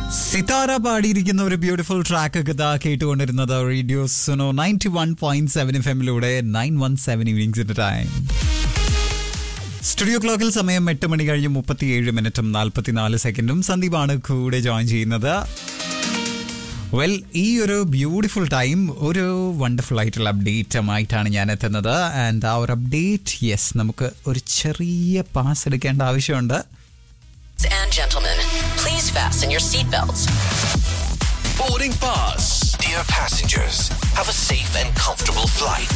സിതാര പാടിയിരിക്കുന്ന ഒരു beautiful track ഒക്കെ ഇതാ കേട്ടുകൊണ്ടിരുന്നത് radio Suno ninety one point seven F എമ്മിലൂടെ നയൻ വൺ സെവൻ ഈവനിങ്സിന്റെ ടൈം സ്റ്റുഡിയോ ക്ലോക്കിൽ സമയം എട്ട് മണി കഴിഞ്ഞ് മുപ്പത്തിയേഴ് മിനിറ്റും നാൽപ്പത്തിനാല് സെക്കൻഡും സന്ദീപാണ് കൂടെ ജോയിൻ ചെയ്യുന്നത് വെൽ ഈ ഒരു ബ്യൂട്ടിഫുൾ ടൈം ഒരു വണ്ടർഫുൾ ആയിട്ടുള്ള അപ്ഡേറ്റുമായിട്ടാണ് ഞാൻ എത്തുന്നത് ആൻഡ് ആ ഒരു അപ്ഡേറ്റ് യെസ് നമുക്ക് ഒരു ചെറിയ പാസ് എടുക്കേണ്ട ആവശ്യമുണ്ട് and gentlemen, please fasten your seatbelts. Boarding pass. Dear passengers, have a safe and comfortable flight.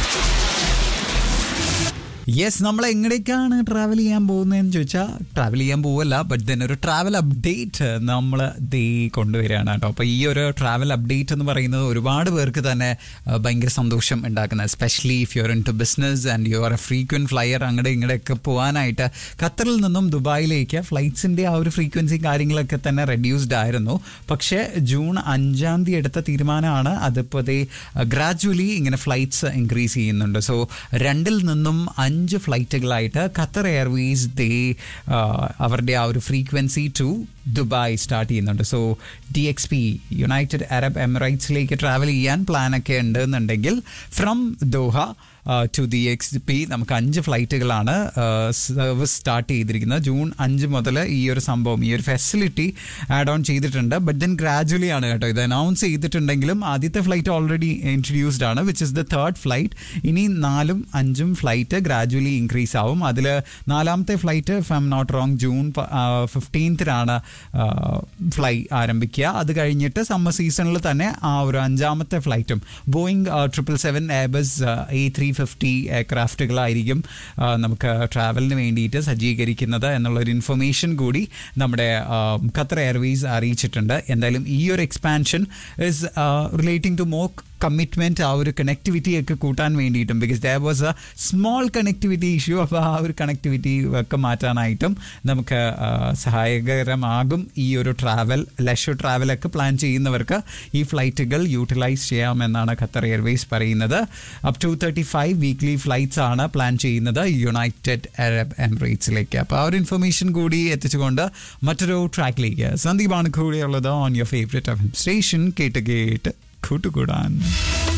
Yes നമ്മൾ എങ്ങടേക്കാണ് ട്രാവൽ ചെയ്യാൻ പോകുന്നതെന്ന് ചോദിച്ചാൽ ട്രാവൽ ചെയ്യാൻ പോവല്ല ബട്ട് ദെൻ ഒരു ട്രാവൽ അപ്ഡേറ്റ് നമ്മൾ ദേ കൊണ്ടുവരികയാണ് കേട്ടോ അപ്പോൾ ഈ ഒരു ട്രാവൽ അപ്ഡേറ്റ് എന്ന് പറയുന്നത് ഒരുപാട് പേർക്ക് തന്നെ ആ, ഭയങ്കര സന്തോഷം ഉണ്ടാക്കുന്നത് especially if you're into business and you are a frequent flyer അങ്ങടെ ഇങ്ങടെയൊക്കെ പോകാനായിട്ട് ഖത്തറിൽ നിന്നും ദുബായിലേക്ക് ഫ്ലൈറ്റ്സിൻ്റെ ആ ഒരു ഫ്രീക്വൻസി കാര്യങ്ങളൊക്കെ തന്നെ റെഡ്യൂസ്ഡ് ആയിരുന്നു പക്ഷേ ജൂൺ അഞ്ചാം തീയതി എടുത്ത തീരുമാനമാണ് അതിപ്പോൾ ദേ ഗ്രാജുവലി ഇങ്ങനെ ഫ്ലൈറ്റ്സ് ഇൻക്രീസ് ചെയ്യുന്നുണ്ട് സോ രണ്ടിൽ നിന്നും അഞ്ച് ഫ്ലൈറ്റുകളായിട്ട് ഖത്തർ എയർവേസ് ദേ അവരുടെ ആ ഒരു ഫ്രീക്വൻസി ടു ദുബായ് സ്റ്റാർട്ട് ചെയ്യുന്നുണ്ട് so D X B United Arab എമിറേറ്റ്സിലേക്ക് ട്രാവൽ ചെയ്യാൻ പ്ലാനൊക്കെ ഉണ്ടെന്നുണ്ടെങ്കിൽ from Doha to D X B നമുക്ക് അഞ്ച് ഫ്ലൈറ്റുകളാണ് സർവീസ് സ്റ്റാർട്ട് ചെയ്തിരിക്കുന്നത് ജൂൺ അഞ്ച് മുതൽ ഈ ഒരു സംഭവം ഈ ഒരു ഫെസിലിറ്റി ആഡ് ഓൺ ചെയ്തിട്ടുണ്ട് ബട്ട് ദെൻ ഗ്രാജുവലി ആണ് കേട്ടോ ഇത് അനൗൺസ് ചെയ്തിട്ടുണ്ടെങ്കിലും ആദ്യത്തെ ഫ്ലൈറ്റ് ഓൾറെഡി ഇൻട്രൊഡ്യൂസ്ഡ് ആണ് which is the third flight ഇനി നാലും അഞ്ചും ഫ്ലൈറ്റ് ഗ്രാജുവലി ഇൻക്രീസ് ആവും അതിൽ നാലാമത്തെ flight if I'm not wrong June ഫിഫ്റ്റീൻത്തിനാണ് ഫ്ലൈ ആരംഭിക്കുക അത് കഴിഞ്ഞിട്ട് സമ്മർ സീസണിൽ തന്നെ ആ ഒരു അഞ്ചാമത്തെ ഫ്ലൈറ്റും Boeing triple seven Airbus A three fifty എയർക്രാഫ്റ്റുകളായിരിക്കും ആ, നമുക്ക് ട്രാവലിന് വേണ്ടിയിട്ട് സജ്ജീകരിക്കുന്നത് എന്നുള്ളൊരു ഇൻഫർമേഷൻ കൂടി നമ്മുടെ ആ, ഖത്തർ എയർവേസ് അറിയിച്ചിട്ടുണ്ട് എന്തായാലും ഈ ഒരു expansion is relating to more commitment ആ ഒരു കണക്ടിവിറ്റി ഒക്കെ കൂട്ടാൻ വേണ്ടിയിട്ടും because there was a small connectivity issue അപ്പോൾ ആ ഒരു കണക്ടിവിറ്റി ഒക്കെ മാറ്റാനായിട്ടും നമുക്ക് ആ, സഹായകരമാകും ഈ ഒരു ട്രാവൽ ലഷർ ട്രാവലൊക്കെ പ്ലാൻ ചെയ്യുന്നവർക്ക് ഈ ഫ്ലൈറ്റുകൾ യൂട്ടിലൈസ് ചെയ്യാമെന്നാണ് ഖത്തർ എയർവേസ് പറയുന്നത് up to thirty five weekly flights ആണ് പ്ലാൻ ചെയ്യുന്നത് യുണൈറ്റഡ് അറബ് എമിറേറ്റ്സിലേക്ക് അപ്പോൾ ആ ഒരു ഇൻഫർമേഷൻ കൂടി എത്തിച്ചുകൊണ്ട് മറ്റൊരു ട്രാക്കിലേക്ക് സന്ദീപാണ് കൂടെയുള്ളത് ഓൺ യുവർ ഫേവറേറ്റ് സ്റ്റേഷൻ കേട്ട് കേട്ട് കൂട്ടുകൂടാൻ